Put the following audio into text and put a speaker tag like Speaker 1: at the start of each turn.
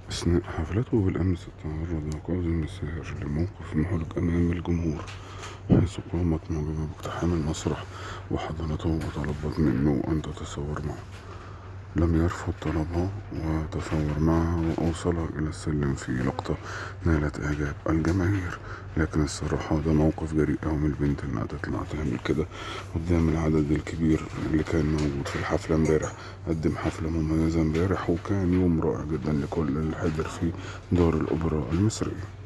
Speaker 1: أثناء حفلته بالأمس تعرض كاظم الساهر لموقف محرج أمام الجمهور حيث قامت معجبة باقتحام المسرح وحضنته وطلبت منه أن تتصور معه لم يرفض طلبها وتصور معها وأوصلها إلى السلم في لقطة نالت إعجاب الجماهير لكن الصراحة ده موقف جريء أوي من البنت إنها تطلع تعمل كده قدام العدد الكبير اللي كان موجود في الحفلة امبارح قدم حفلة مميزة امبارح وكان يوم رائع جدا لكل اللي حضر في دار الأوبرا المصرية